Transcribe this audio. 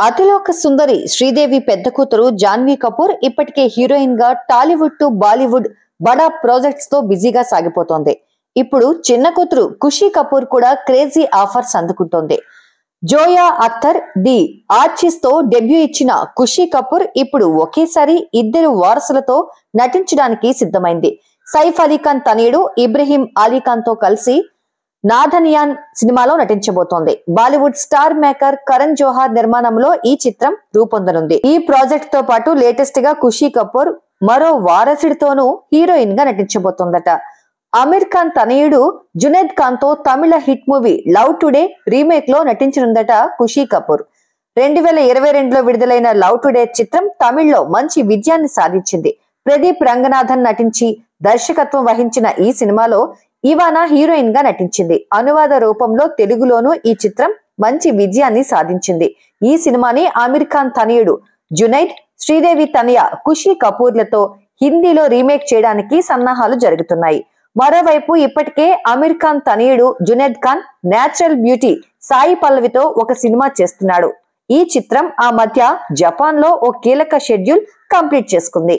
అతిలోక సుందరి శ్రీదేవి పెద్ద కూతురు జాన్వీ కపూర్ ఇప్పటికే హీరోయిన్ గా టాలీవుడ్ టు బాలీవుడ్ బడా ప్రాజెక్ట్స్ తో బిజీగా సాగిపోతోంది ఇప్పుడు చిన్న కూతురు ఖుషీ కపూర్ కూడా క్రేజీ ఆఫర్స్ అందుకుంటోంది జోయా అఖ్తర్ ది ఆర్చిస్ తో డెబ్యూ ఇచ్చిన ఖుషీ కపూర్ ఇప్పుడు ఒకేసారి ఇద్దరు వారసులతో నటించడానికి సిద్ధమైంది సైఫ్ అలీఖాన్ తనయుడు ఇబ్రహీం అలీఖాన్ తో కలిసి నాథనియాన్ సినిమాలో నటించబోతోంది బాలీవుడ్ స్టార్ మేకర్ కరణ్ జోహార్ నిర్మాణంలో ఈ చిత్రం రూపొందనుంది ఈ ప్రాజెక్ట్ తో పాటు లేటెస్ట్ గా ఖుషీ కపూర్ మరో వారసుడితోనూ హీరోయిన్ గా నటించబోతోందట అమీర్ ఖాన్ తనయుడు జునేద్ ఖాన్ తో Tamil hit movie Love Today remake లో నటించనుందట ఖుషీ కపూర్ రెండు వేల ఇరవై రెండులో విడుదలైన లవ్ టుడే చిత్రం తమిళ్లో మంచి విజయాన్ని సాధించింది ప్రదీప్ రంగనాథన్ నటించి దర్శకత్వం వహించిన ఈ సినిమాలో ఇవానా హీరోయిన్ గా నటించింది అనువాద రూపంలో తెలుగులోనూ ఈ చిత్రం మంచి విజయాన్ని సాధించింది ఈ సినిమాని ఆమిర్ ఖాన్ తనయుడు జునైద్ శ్రీదేవి తనయ ఖుషీ కపూర్లతో హిందీలో రీమేక్ చేయడానికి సన్నాహాలు జరుగుతున్నాయి మరోవైపు ఇప్పటికే అమీర్ ఖాన్ తనయుడు జునేద్ ఖాన్ నేచురల్ బ్యూటీ సాయి పల్లవితో ఒక సినిమా చేస్తున్నాడు ఈ చిత్రం ఆ మధ్య జపాన్ లో ఓ కీలక షెడ్యూల్ కంప్లీట్ చేసుకుంది